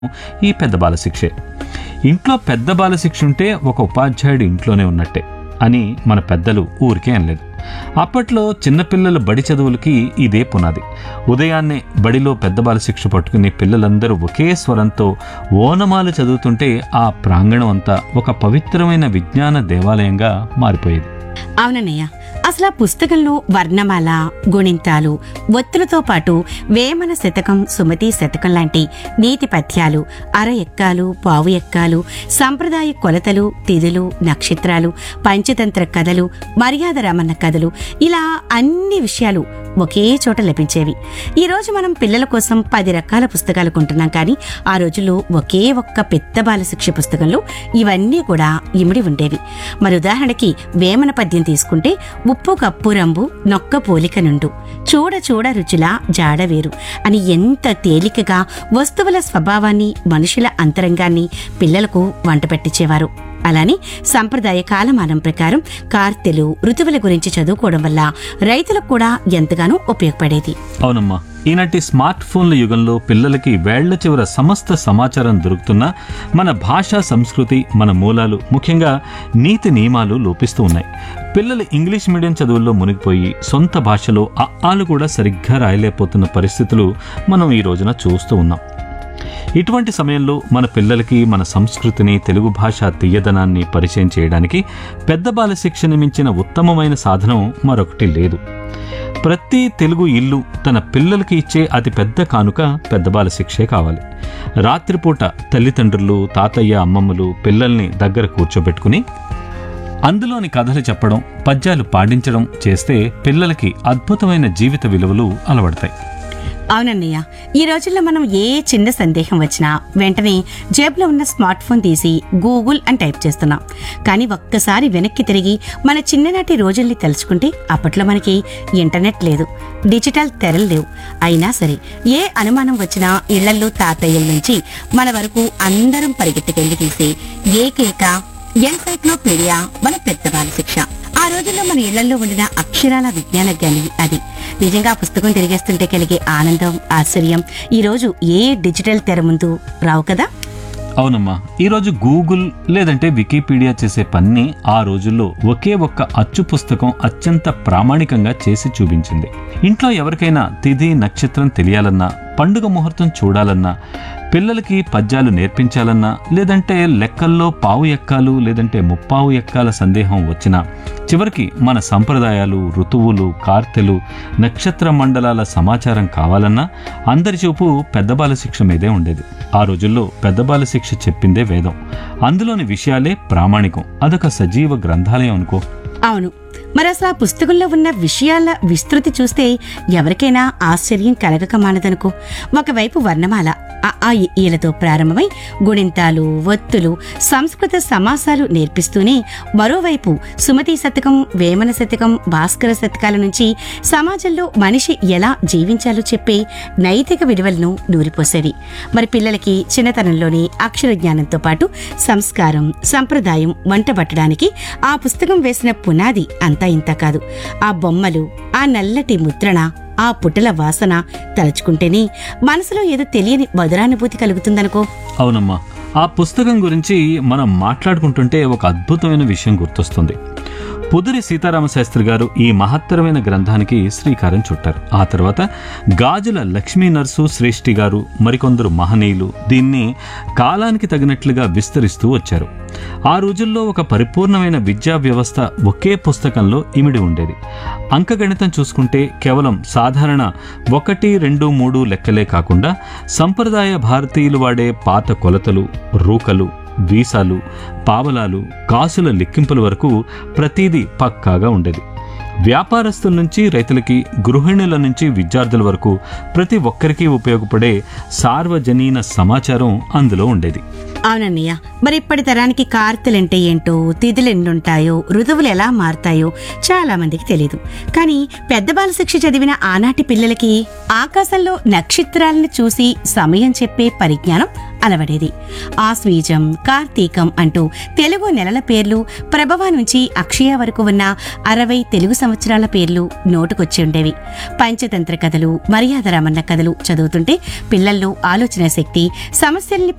ఈ పెద్ద బాల శిక్షే ఇంట్లో పెద్ద బాల శిక్ష ఉంటే ఒక ఉపాధ్యాయుడు ఇంట్లోనే ఉన్నట్టే అని మన పెద్దలు ఊరికే అనలేదు అప్పట్లో చిన్నపిల్లల బడి చదువులకి ఇదే పునాది ఉదయాన్నే బడిలో పెద్ద బాల శిక్ష పట్టుకుని పిల్లలందరూ ఒకే స్వరంతో ఓనమాలు చదువుతుంటే ఆ ప్రాంగణం అంతా ఒక పవిత్రమైన విజ్ఞాన దేవాలయంగా మారిపోయేది అవునన్నయ్య అసలు ఆ పుస్తకంలో వర్ణమాల గుణింతాలు ఒత్తులతో పాటు వేమన శతకం సుమతి శతకం లాంటి నీతి పద్యాలు అర ఎక్కాలు పావు ఎక్కాలు సంప్రదాయ కొలతలు తిథులు నక్షత్రాలు పంచతంత్ర కథలు మర్యాద రమణ కథలు ఇలా అన్ని విషయాలు ఒకే చోట లభించేవి ఈ రోజు మనం పిల్లల కోసం పది రకాల పుస్తకాలు కొంటున్నాం కానీ ఆ రోజుల్లో ఒకే ఒక్క పెద్ద బాల శిక్ష పుస్తకంలో ఇవన్నీ కూడా ఇమిడి ఉండేవి మరి ఉదాహరణకి వేమన పద్యం తీసుకుంటే ఉప్పు కప్పు రంబు నొక్క పోలిక నుండు చూడ చూడ రుచుల జాడ వేరు అని ఎంత తేలికగా వస్తువుల స్వభావాన్ని మనుషుల అంతరంగాన్ని పిల్లలకు వంట పెట్టించేవారు అలానే సంప్రదాయ కాలమానం ప్రకారం కార్తెలు ఋతువుల గురించి చదువుకోవడం వల్ల రైతులకు కూడా ఎంతగానో ఉపయోగపడేది అవునమ్మా ఈనాటి స్మార్ట్ ఫోన్ల యుగంలో పిల్లలకి వేళ్ల చివర సమస్త సమాచారం దొరుకుతున్నా మన భాష సంస్కృతి మన మూలాలు ముఖ్యంగా నీతి నియమాలు లోపిస్తూ ఉన్నాయి పిల్లలు ఇంగ్లీష్ మీడియం చదువుల్లో మునిగిపోయి సొంత భాషలో అఆలు కూడా సరిగ్గా రాయలేకపోతున్న పరిస్థితులు మనం ఈ రోజున చూస్తూ ఉన్నాం ఇటువంటి సమయంలో మన పిల్లలకి మన సంస్కృతిని తెలుగు భాష తీయదనాన్ని పరిచయం చేయడానికి పెద్ద బాల శిక్షణ మించిన ఉత్తమమైన సాధనం మరొకటి లేదు ప్రతి తెలుగు ఇల్లు తన పిల్లలకి ఇచ్చే అతి పెద్ద కానుక పెద్ద బాల శిక్షే కావాలి రాత్రిపూట తల్లిదండ్రులు తాతయ్య అమ్మమ్మలు పిల్లల్ని దగ్గర కూర్చోబెట్టుకుని అందులోని కథలు చెప్పడం పద్యాలు పాడించడం చేస్తే పిల్లలకి అద్భుతమైన జీవిత విలువలు అలవడతాయి అవునన్నయ్య ఈ రోజుల్లో మనం ఏ చిన్న సందేహం వచ్చినా వెంటనే జేబులో ఉన్న స్మార్ట్ ఫోన్ తీసి గూగుల్ అని టైప్ చేస్తున్నాం కానీ ఒక్కసారి వెనక్కి తిరిగి మన చిన్ననాటి రోజుల్ని తలుచుకుంటే అప్పట్లో మనకి ఇంటర్నెట్ లేదు డిజిటల్ తెరలు లేవు అయినా సరే ఏ అనుమానం వచ్చినా ఇళ్లల్లో తాతయ్యల నుంచి మన వరకు అందరం పరిగెత్తుకెళ్లి తీసే ఏకైక ఎన్సైక్లోపీడియా మన పెద్ద బాల శిక్ష ఆ రోజుల్లో మన ఇళ్లలో ఉండిన అక్షరాల విజ్ఞాన గని అది నిజంగా ఆ పుస్తకం తిరిగేస్తుంటే కలిగే ఆనందం ఆశ్చర్యం ఈ రోజు ఏ డిజిటల్ తెర ముందు రావు కదా అవునమ్మా ఈరోజు గూగుల్ లేదంటే వికీపీడియా చేసే పని ఆ రోజుల్లో ఒకే ఒక్క అచ్చు పుస్తకం అత్యంత ప్రామాణికంగా చేసి చూపించింది ఇంట్లో ఎవరికైనా తిథి నక్షత్రం తెలియాలన్నా పండుగ ముహూర్తం చూడాలన్నా పిల్లలకి పద్యాలు నేర్పించాలన్నా లేదంటే లెక్కల్లో పావు ఎక్కాలు లేదంటే ముప్పావు ఎక్కాల సందేహం వచ్చినా చివరికి మన సంప్రదాయాలు ఋతువులు కార్తెలు నక్షత్ర మండలాల సమాచారం కావాలన్నా అందరి చూపు పెద్ద బాల శిక్ష మీదే ఉండేది ఆ రోజుల్లో పెద్ద బాల శిక్ష చెప్పిందే వేదం అందులోని విషయాలే ప్రామాణికం అదొక సజీవ గ్రంథాలయం అనుకో అవును మరి అసలు ఆ పుస్తకంలో ఉన్న విషయాల విస్తృతి చూస్తే ఎవరికైనా ఆశ్చర్యం కలగక మానదనుకో ఒకవైపు వర్ణమాల ఆ ఆ ఈ ఈలతో ప్రారంభమై గుణింతాలు ఒత్తులు సంస్కృత సమాసాలు నేర్పిస్తూనే మరోవైపు సుమతి శతకం వేమన శతకం భాస్కర శతకాల నుంచి సమాజంలో మనిషి ఎలా జీవించాలో చెప్పే నైతిక విలువలను నూరిపోసేవి మరి పిల్లలకి చిన్నతనంలోనే అక్షర జ్ఞానంతో పాటు సంస్కారం సంప్రదాయం వంట పట్టడానికి ఆ పుస్తకం వేసిన పునాది అంతా ఇంత కాదు ఆ బొమ్మలు ఆ నల్లటి ముద్రణ ఆ పుట్టల వాసన తలుచుకుంటేనే మనసులో ఏదో తెలియని మధురానుభూతి కలుగుతుందనుకో అవునమ్మా ఆ పుస్తకం గురించి మనం మాట్లాడుకుంటుంటే ఒక అద్భుతమైన విషయం గుర్తొస్తుంది పుదురి సీతారామ శాస్త్రి గారు ఈ మహత్తరమైన గ్రంథానికి శ్రీకారం చుట్టారు ఆ తర్వాత గాజుల లక్ష్మీ నర్సు శ్రేష్ఠి గారు మరికొందరు మహనీయులు దీన్ని కాలానికి తగినట్లుగా విస్తరిస్తూ వచ్చారు ఆ రోజుల్లో ఒక పరిపూర్ణమైన విద్యా వ్యవస్థ ఒకే పుస్తకంలో ఇమిడి ఉండేది అంకగణితం చూసుకుంటే కేవలం సాధారణ ఒకటి రెండు మూడు లెక్కలే కాకుండా సంప్రదాయ భారతీయులు వాడే పాత కొలతలు రూకలు వీసాలు పావలాలు కాసుల లెక్కింపుల వరకు ప్రతిదీ పక్కాగా ఉండేది వ్యాపారస్తుల నుంచి రైతులకి గృహిణుల నుంచి విద్యార్థుల వరకు ప్రతి ఒక్కరికి ఉపయోగపడే సార్వజనీన సమాచారం అందులో ఉండేది అవునన్నయ్య మరి ఇప్పటి తరానికి కార్తెలంటే ఏంటో తిథులు ఎన్నుంటాయో ఋతువులు ఎలా మారతాయో చాలా మందికి తెలియదు కానీ పెద్ద బాల శిక్ష చదివిన ఆనాటి పిల్లలకి ఆకాశంలో నక్షత్రాలను చూసి సమయం చెప్పే పరిజ్ఞానం అలవడేది ఆశ్వీజం కార్తీకం అంటూ తెలుగు నెలల పేర్లు ప్రభవ నుంచి అక్షయ వరకు ఉన్న అరవై తెలుగు సంవత్సరాల పేర్లు నోటుకొచ్చి ఉండేవి పంచతంత్ర కథలు మర్యాద రామన్న కథలు చదువుతుంటే పిల్లల్లో ఆలోచన శక్తి సమస్యల్ని